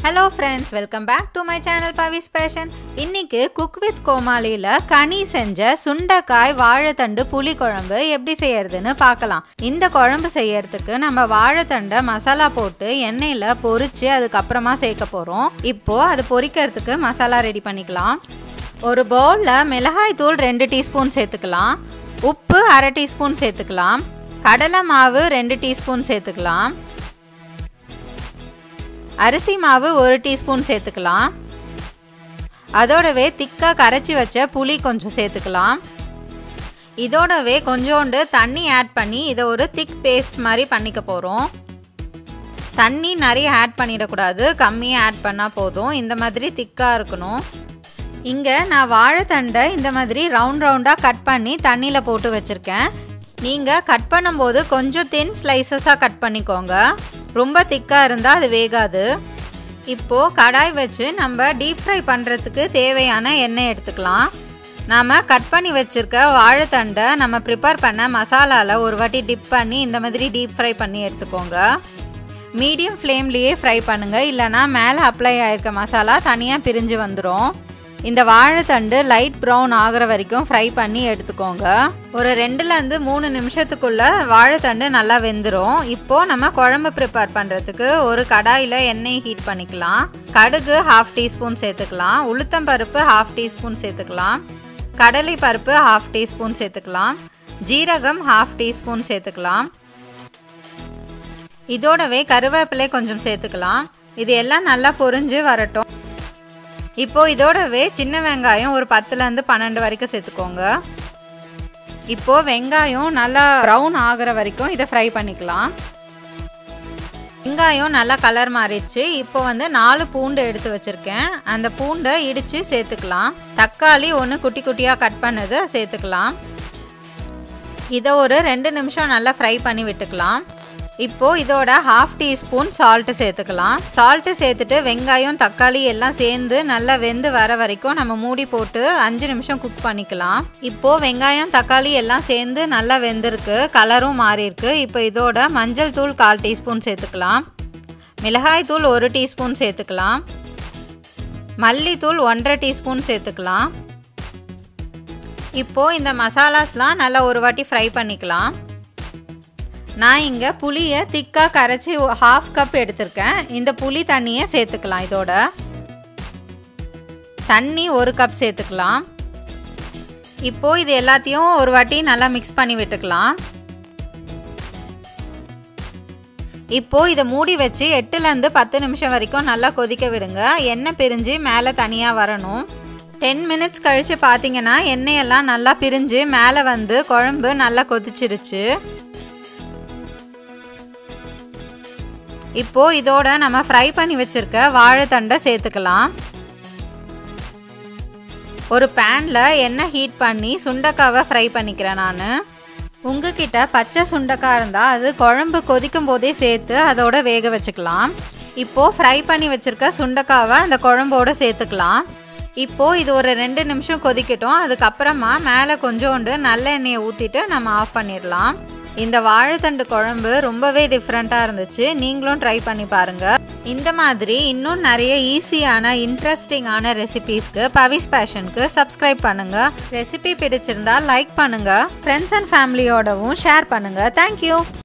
hello friends welcome back to my channel Pavis passion இன்னைக்கு cook with கோமாளியில் கனி செஞ்ச சுண்டைக்காய் வாழைத்தண்டு புளி குழம்பு எப்படி செய்யறதுன்னு பார்க்கலாம் இந்த குழம்பு செய்யறதுக்கு நம்ம வாழைத்தண்டை மசாலா போட்டு எண்ணெயில் பொரிச்சு அதுக்கப்புறமா சேர்க்க போகிறோம் இப்போ அது பொரிக்கிறதுக்கு மசாலா ரெடி பண்ணிக்கலாம் ஒரு பவுலில் மிளகாய் தூள் ரெண்டு டீஸ்பூன் சேர்த்துக்கலாம் உப்பு அரை டீஸ்பூன் சேர்த்துக்கலாம் கடலை மாவு ரெண்டு டீஸ்பூன் சேர்த்துக்கலாம் அரிசி மாவு ஒரு டீஸ்பூன் சேர்த்துக்கலாம் அதோடவே திக்காக கரைச்சி வச்ச புளி கொஞ்சம் சேர்த்துக்கலாம் இதோடவே கொஞ்சோண்டு தண்ணி ஆட் பண்ணி இதை ஒரு திக் பேஸ்ட் மாதிரி பண்ணிக்க போகிறோம் தண்ணி நிறைய ஆட் பண்ணிடக்கூடாது கம்மியாக ஆட் பண்ணால் போதும் இந்த மாதிரி திக்காக இருக்கணும் இங்கே நான் வாழைத்தண்டை இந்த மாதிரி ரவுண்ட் ரவுண்டாக கட் பண்ணி தண்ணியில் போட்டு வச்சுருக்கேன் நீங்கள் கட் பண்ணும்போது கொஞ்சம் தின் ஸ்லைசஸாக கட் பண்ணிக்கோங்க ரொம்ப திக்காக இருந்தால் அது வேகாது இப்போது கடாய் வச்சு நம்ம டீப் ஃப்ரை பண்ணுறதுக்கு தேவையான எண்ணெய் எடுத்துக்கலாம் நாம் கட் பண்ணி வச்சுருக்க வாழைத்தண்டை நம்ம ப்ரிப்பேர் பண்ண மசாலாவில் ஒரு வாட்டி டிப் பண்ணி இந்த மாதிரி டீப் ஃப்ரை பண்ணி எடுத்துக்கோங்க மீடியம் ஃப்ளேம்லேயே ஃப்ரை பண்ணுங்கள் இல்லைனா மேலே அப்ளை ஆகிருக்க மசாலா தனியாக பிரிஞ்சு வந்துடும் இந்த வாழைத்தண்டு லைட் ப்ரௌன் ஆகிற வரைக்கும் ஃப்ரை பண்ணி எடுத்துக்கோங்க ஒரு ரெண்டுலேருந்து மூணு நிமிஷத்துக்குள்ளே வாழைத்தண்டு நல்லா வெந்துடும் இப்போது நம்ம குழம்பு ப்ரிப்பேர் பண்ணுறதுக்கு ஒரு கடாயில் எண்ணெய் ஹீட் பண்ணிக்கலாம் கடுகு ஹாஃப் டீஸ்பூன் சேர்த்துக்கலாம் உளுத்தம்பருப்பு ஹாஃப் டீஸ்பூன் சேர்த்துக்கலாம் கடலை பருப்பு ஹாஃப் டீஸ்பூன் சேர்த்துக்கலாம் ஜீரகம் ஹாஃப் டீஸ்பூன் சேர்த்துக்கலாம் இதோடவே கருவேப்பிலை கொஞ்சம் சேர்த்துக்கலாம் இது எல்லாம் நல்லா பொரிஞ்சு வரட்டும் இப்போது இதோடவே சின்ன வெங்காயம் ஒரு பத்துலேருந்து பன்னெண்டு வரைக்கும் சேர்த்துக்கோங்க இப்போது வெங்காயம் நல்லா ப்ரௌன் ஆகிற வரைக்கும் இதை ஃப்ரை பண்ணிக்கலாம் வெங்காயம் நல்லா கலர் மாறிடுச்சு இப்போ வந்து நாலு பூண்டு எடுத்து வச்சுருக்கேன் அந்த பூண்டை இடித்து சேர்த்துக்கலாம் தக்காளி ஒன்று குட்டி குட்டியாக கட் பண்ணது சேர்த்துக்கலாம் இதை ஒரு ரெண்டு நிமிஷம் நல்லா ஃப்ரை பண்ணி விட்டுக்கலாம் இப்போது இதோட ஹாஃப் டீஸ்பூன் சால்ட்டு சேர்த்துக்கலாம் சால்ட்டு சேர்த்துட்டு வெங்காயம் தக்காளி எல்லாம் சேர்ந்து நல்லா வெந்து வர வரைக்கும் நம்ம மூடி போட்டு அஞ்சு நிமிஷம் குக் பண்ணிக்கலாம் இப்போது வெங்காயம் தக்காளி எல்லாம் சேர்ந்து நல்லா வெந்திருக்கு கலரும் மாறியிருக்கு இப்போ இதோட மஞ்சள் தூள் கால் டீஸ்பூன் சேர்த்துக்கலாம் மிளகாய் தூள் ஒரு டீஸ்பூன் சேர்த்துக்கலாம் மல்லித்தூள் ஒன்றரை டீஸ்பூன் சேர்த்துக்கலாம் இப்போது இந்த மசாலாஸ்லாம் நல்லா ஒரு வாட்டி ஃப்ரை பண்ணிக்கலாம் நான் இங்கே புளியை திக்காக கரைச்சி ஹாஃப் கப் எடுத்திருக்கேன் இந்த புளி தண்ணியை சேர்த்துக்கலாம் இதோட தண்ணி ஒரு கப் சேர்த்துக்கலாம் இப்போது இது எல்லாத்தையும் ஒரு வாட்டி நல்லா மிக்ஸ் பண்ணி விட்டுக்கலாம் இப்போது இதை மூடி வச்சு எட்டுலேருந்து பத்து நிமிஷம் வரைக்கும் நல்லா கொதிக்க விடுங்க எண்ணெய் பிரிஞ்சு மேலே தனியாக வரணும் டென் மினிட்ஸ் கழித்து பார்த்தீங்கன்னா எண்ணெயெல்லாம் நல்லா பிரிஞ்சு மேலே வந்து குழம்பு நல்லா கொதிச்சிருச்சு இப்போது இதோட நம்ம ஃப்ரை பண்ணி வச்சுருக்க வாழைத்தண்டை சேர்த்துக்கலாம் ஒரு பேனில் எண்ணெய் ஹீட் பண்ணி சுண்டக்காவை ஃப்ரை பண்ணிக்கிறேன் நான் உங்ககிட்ட பச்சை சுண்டக்காய் இருந்தால் அது குழம்பு கொதிக்கும் போதே சேர்த்து அதோட வேக வச்சுக்கலாம் இப்போது ஃப்ரை பண்ணி வச்சுருக்க சுண்டக்காவை அந்த குழம்போடு சேர்த்துக்கலாம் இப்போது இது ஒரு ரெண்டு நிமிஷம் கொதிக்கட்டும் அதுக்கப்புறமா மேலே கொஞ்சோண்டு நல்ல எண்ணெயை ஊற்றிட்டு நம்ம ஆஃப் பண்ணிடலாம் இந்த வாழைத்தண்டு குழம்பு ரொம்பவே டிஃப்ரெண்ட்டாக இருந்துச்சு நீங்களும் ட்ரை பண்ணி பாருங்கள் இந்த மாதிரி இன்னும் நிறைய ஈஸியான இன்ட்ரெஸ்டிங்கான ரெசிபீஸ்க்கு பவிஸ் பேஷனுக்கு சப்ஸ்கிரைப் பண்ணுங்கள் ரெசிபி பிடிச்சிருந்தா லைக் பண்ணுங்கள் ஃப்ரெண்ட்ஸ் அண்ட் ஃபேமிலியோடவும் ஷேர் பண்ணுங்கள் தேங்க்யூ